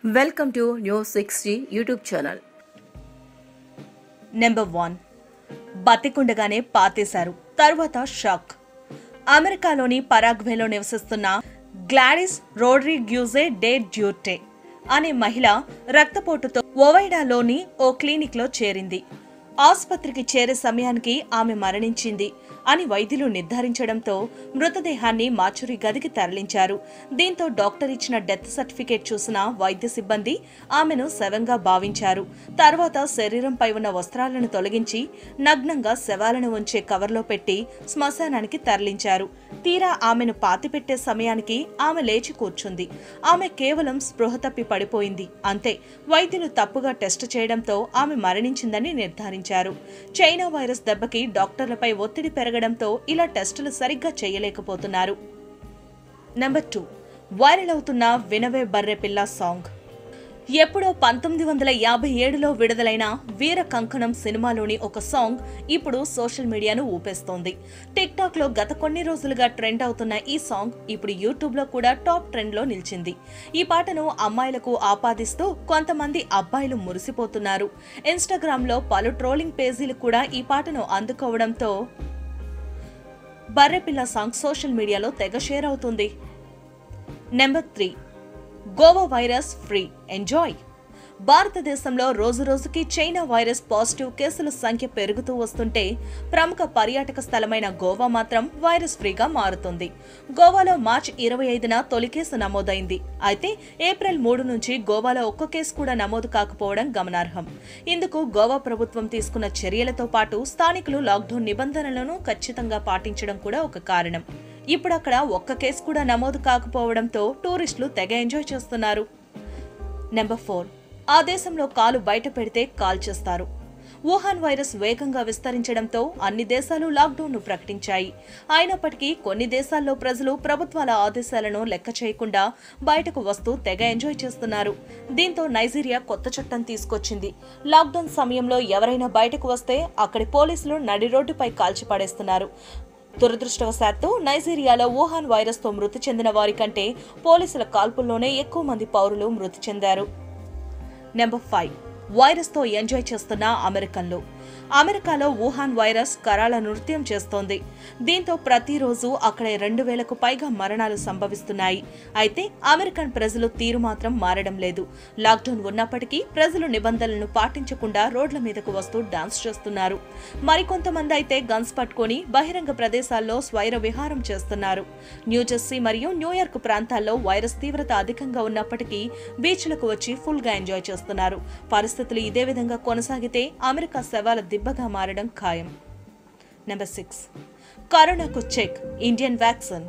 welcome to news sixty YouTube channel number one బతికుండగానే పాతేశారు తర్వాత షాక్ అమెరికాలోని పరాగ్వేలో నివసిస్తున్న గ్లాడిస్ రోడ్రిగ్యూజే డే డ్యూటే అనే మహిళ రక్తపోటుతో ఒవైడాలోని ఓ క్లినిక్లో చేరింది ఆసుపత్రికి చేరే సమయానికి ఆమె మరణించింది అని వైద్యులు నిర్ధారించడంతో మృతదేహాన్ని మాచురి గదికి తరలించారు దీంతో డాక్టర్ ఇచ్చిన డెత్ సర్టిఫికేట్ చూసిన వైద్య సిబ్బంది ఆమెను శవంగా భావించారు తర్వాత శరీరంపై ఉన్న వస్త్రాలను తొలగించి నగ్నంగా శవాలను ఉంచే కవర్లో పెట్టి శ్మశానానికి తరలించారు తీరా ఆమెను పాతిపెట్టే సమయానికి ఆమె లేచి కూర్చుంది ఆమె కేవలం స్పృహ తప్పి పడిపోయింది అంతే వైద్యులు తప్పుగా టెస్ట్ చేయడంతో ఆమె మరణించిందని నిర్ధారించారు చైనా వైరస్ దెబ్బకి డాక్టర్లపై ఒత్తిడి పెరగడంతో ఇలా టెస్టులు సరిగ్గా చేయలేకపోతున్నారు నెంబర్ టూ వైరల్ అవుతున్న వినవే బర్రె పిల్ల సాంగ్ ఎప్పుడో పంతొమ్మిది వందల యాభై ఏడులో విడుదలైన వీర కంకణం సినిమాలోని ఒక సాంగ్ ఇప్పుడు సోషల్ మీడియాను ఊపేస్తోంది టిక్ టాక్ లో గత కొన్ని రోజులుగా ట్రెండ్ అవుతున్న ఈ సాంగ్ ఇప్పుడు యూట్యూబ్ లో కూడా టాప్ ట్రెండ్ లో నిలిచింది ఈ పాటను అమ్మాయిలకు ఆపాదిస్తూ కొంతమంది అబ్బాయిలు మురిసిపోతున్నారు ఇన్స్టాగ్రామ్ లో పలు ట్రోలింగ్ పేజీలు కూడా ఈ పాటను అందుకోవడంతో బర్రెపిల్ల సాంగ్ సోషల్ మీడియాలో తెగ షేర్ అవుతుంది number three Goa virus free enjoy భారతదేశంలో రోజు రోజుకి చైనా వైరస్ పాజిటివ్ కేసుల సంఖ్య పెరుగుతూ వస్తుంటే ప్రముఖ పర్యాటక స్థలమైన గోవా మాత్రం వైరస్ ఫ్రీగా మారుతుంది గోవాలో మార్చి ఇరవై ఐదున తొలి కేసు నమోదైంది అయితే ఏప్రిల్ మూడు నుంచి గోవాలో ఒక్క కేసు కూడా నమోదు కాకపోవడం గమనార్హం ఇందుకు గోవా ప్రభుత్వం తీసుకున్న చర్యలతో పాటు స్థానికులు లాక్డౌన్ నిబంధనలను ఖచ్చితంగా పాటించడం కూడా ఒక కారణం ఇప్పుడు అక్కడ ఒక్క కేసు కూడా నమోదు కాకపోవడంతో టూరిస్టులు తెగ ఎంజాయ్ చేస్తున్నారు నెంబర్ ఫోర్ ఆ దేశంలో కాలు బయట పెడితే కాల్ చేస్తారు వుహాన్ వైరస్ వేగంగా విస్తరించడంతో అన్ని దేశాలు లాక్డౌన్ను ప్రకటించాయి అయినప్పటికీ కొన్ని దేశాల్లో ప్రజలు ప్రభుత్వాల ఆదేశాలను లెక్క చేయకుండా బయటకు వస్తూ తెగ ఎంజాయ్ చేస్తున్నారు దీంతో నైజీరియా కొత్త చట్టం తీసుకొచ్చింది లాక్డౌన్ సమయంలో ఎవరైనా బయటకు వస్తే అక్కడి పోలీసులు నడి రోడ్డుపై కాల్చి పడేస్తున్నారు దురదృష్టవశాత్తు నైజీరియాలో వుహాన్ వైరస్తో మృతి చెందిన వారి కంటే పోలీసుల కాల్పుల్లోనే ఎక్కువ మంది పౌరులు మృతి చెందారు నెంబర్ ఫైవ్ వైరస్తో ఎంజాయ్ చేస్తున్న అమెరికన్లు అమెరికాలో వుహాన్ వైరస్ కరాళ నృత్యం చేస్తోంది దీంతో ప్రతిరోజు అక్కడ రెండు వేలకు పైగా మరణాలు సంభవిస్తున్నాయి అయితే అమెరికన్ ప్రజలు తీరు మాత్రం మారడం లేదు లాక్డౌన్ ఉన్నప్పటికీ ప్రజలు నిబంధనలను పాటించకుండా రోడ్ల మీదకు వస్తూ డాన్స్ చేస్తున్నారు మరికొంతమంది అయితే గన్స్ పట్టుకొని బహిరంగ ప్రదేశాల్లో స్వైర విహారం చేస్తున్నారు న్యూజెర్సీ మరియు న్యూయార్క్ ప్రాంతాల్లో వైరస్ తీవ్రత అధికంగా ఉన్నప్పటికీ బీచ్లకు వచ్చి ఫుల్ గా ఎంజాయ్ చేస్తున్నారు పరిస్థితులు ఇదే విధంగా కొనసాగితే అమెరికా శవాల దిబ్బగా మారడం ఖాయం నెంబర్ సిక్స్ కరోనాకు check Indian vaccine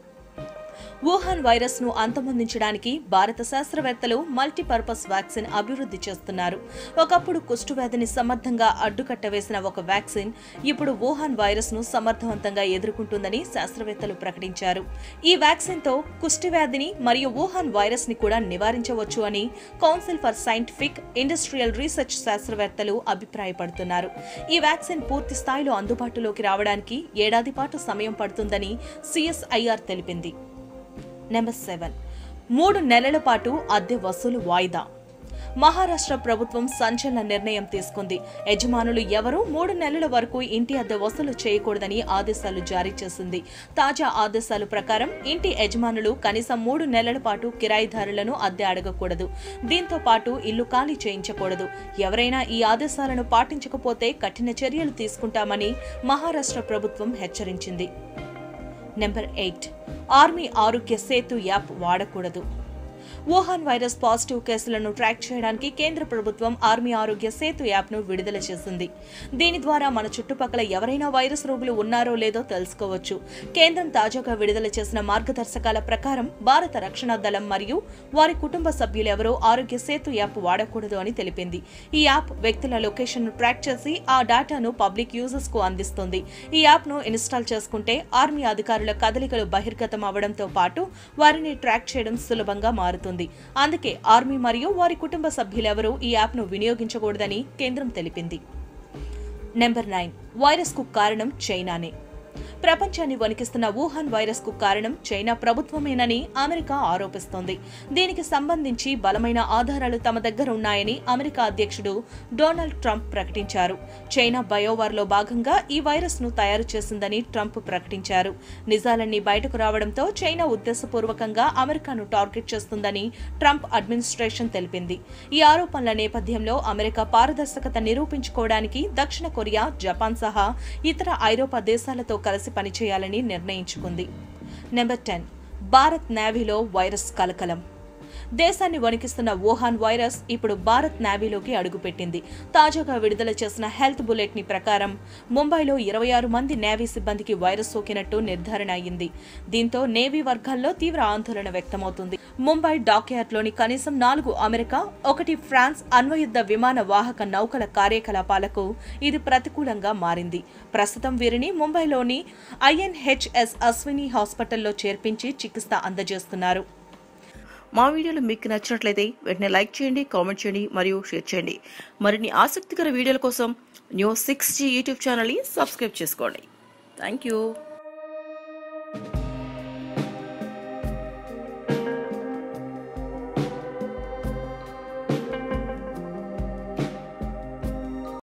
Wuhan virus ను అంతమొందించడానికి భారత శాస్త్రవేత్తలు మల్టీపర్పస్ వ్యాక్సిన్ అభివృద్ధి చేస్తున్నారు ఒకప్పుడు కుష్ఠవ్యాధిని సమర్థంగా అడ్డుకట్ట వేసిన ఒక వ్యాక్సిన్ ఇప్పుడు వుహాన్ వైరస్ ను సమర్థవంతంగా ఎదుర్కొంటుందని శాస్త్రవేత్తలు ప్రకటించారు ఈ వ్యాక్సిన్ తో కుష్ఠవ్యాధిని మరియు వుహాన్ వైరస్ ని కూడా నివారించవచ్చు అని council for scientific industrial research శాస్త్రవేత్తలు అభిప్రాయపడుతున్నారు ఈ వ్యాక్సిన్ పూర్తి స్థాయిలో అందుబాటులోకి రావడానికి ఏడాది పాటు సమయం పడుతుందని సిఎస్ఐఆర్ తెలిపింది నెంబర్ సెవెన్ మూడు నెలల పాటు అద్దె వసూలు వాయిదా మహారాష్ట్ర ప్రభుత్వం సంచలన నిర్ణయం తీసుకుంది యజమానులు ఎవరూ మూడు నెలల వరకు ఇంటి అద్దె వసూలు చేయకూడదని ఆదేశాలు జారీ చేసింది తాజా ఆదేశాల ప్రకారం ఇంటి యజమానులు కనీసం మూడు నెలల పాటు కిరాయిదారులను అద్దె అడగకూడదు దీంతో పాటు ఇల్లు ఖాళీ చేయించకూడదు ఎవరైనా ఈ ఆదేశాలను పాటించకపోతే కఠిన చర్యలు తీసుకుంటామని మహారాష్ట్ర ప్రభుత్వం హెచ్చరించింది number eight army Aarogya Setu app వాడకూడదు వుహాన్ వైరస్ పాజిటివ్ కేసులను ట్రాక్ చేయడానికి కేంద్ర ప్రభుత్వం ఆర్మీ ఆరోగ్య సేతు యాప్ను విడుదల చేసింది దీని ద్వారా మన చుట్టుపక్కల ఎవరైనా వైరస్ రోగులు ఉన్నారో లేదో తెలుసుకోవచ్చు కేంద్రం తాజాగా విడుదల చేసిన మార్గదర్శకాల ప్రకారం భారత రక్షణ దళం మరియు వారి కుటుంబ సభ్యులెవరూ ఆరోగ్య సేతు యాప్ వాడకూడదు అని తెలిపింది ఈ యాప్ వ్యక్తుల లొకేషన్ను ట్రాక్ చేసి ఆ డేటాను పబ్లిక్ యూజర్స్ కు అందిస్తుంది ఈ యాప్ను ఇన్స్టాల్ చేసుకుంటే ఆర్మీ అధికారుల కదలికలు బహిర్గతం అవడంతో పాటు వారిని ట్రాక్ చేయడం సులభంగా మారుతుంది అందుకే ఆర్మీ మరియు వారి కుటుంబ సభ్యులెవరూ ఈ యాప్ను వినియోగించకూడదని కేంద్రం తెలిపింది నెంబర్ నైన్ వైరస్ కు కారణం చైనానే ప్రపంచాన్ని వణికిస్తున్న వుహాన్ వైరస్ కు కారణం చైనా ప్రభుత్వమేనని అమెరికా ఆరోపిస్తోంది దీనికి సంబంధించి బలమైన ఆధారాలు తమ దగ్గర ఉన్నాయని అమెరికా అధ్యక్షుడు డొనాల్డ్ ట్రంప్ ప్రకటించారు చైనా బయోవార్లో భాగంగా ఈ వైరస్ ను తయారు చేసిందని ట్రంప్ ప్రకటించారు నిజాలన్నీ బయటకు రావడంతో చైనా ఉద్దేశపూర్వకంగా అమెరికాను టార్గెట్ చేస్తుందని ట్రంప్ అడ్మినిస్ట్రేషన్ తెలిపింది ఈ ఆరోపణల నేపథ్యంలో అమెరికా పారదర్శకత నిరూపించుకోవడానికి దక్షిణ కొరియా జపాన్ సహా ఇతర ఐరోపా దేశాలతో కలిసి పనిచేయాలని నిర్ణయించుకుంది నెంబర్ టెన్ భారత్ నేవీలో వైరస్ కలకలం దేశాన్ని వణికిస్తున్న వుహాన్ వైరస్ ఇప్పుడు భారత్ నేవీలోకి అడుగుపెట్టింది తాజాగా విడుదల చేసిన హెల్త్ బులెట్ ని ప్రకారం ముంబైలో ఇరవై ఆరు మంది నేవీ సిబ్బందికి వైరస్ సోకినట్టు నిర్ధారణ అయింది దీంతో నేవీ వర్గాల్లో తీవ్ర ఆందోళన వ్యక్తమవుతుంది ముంబై డాక్యార్డ్లోని కనీసం నాలుగు అమెరికా ఒకటి ఫ్రాన్స్ అణ్వయుద్ధ విమాన వాహక నౌకల కార్యకలాపాలకు ఇది ప్రతికూలంగా మారింది ప్రస్తుతం వీరిని ముంబైలోని ఐఎన్హెచ్ఎస్ అశ్విని హాస్పిటల్లో చేర్పించి చికిత్స అందజేస్తున్నారు మా వీడియోలు మీకు నచ్చినట్లయితే వెంటనే లైక్ చేయండి కామెంట్ చేయండి మరియు షేర్ చేయండి మరిన్ని ఆసక్తికర వీడియోల కోసం న్యూస్ సిక్స్ జీ యూట్యూబ్ ఛానల్ని సబ్స్క్రైబ్ చేసుకోండి థ్యాంక్ యూ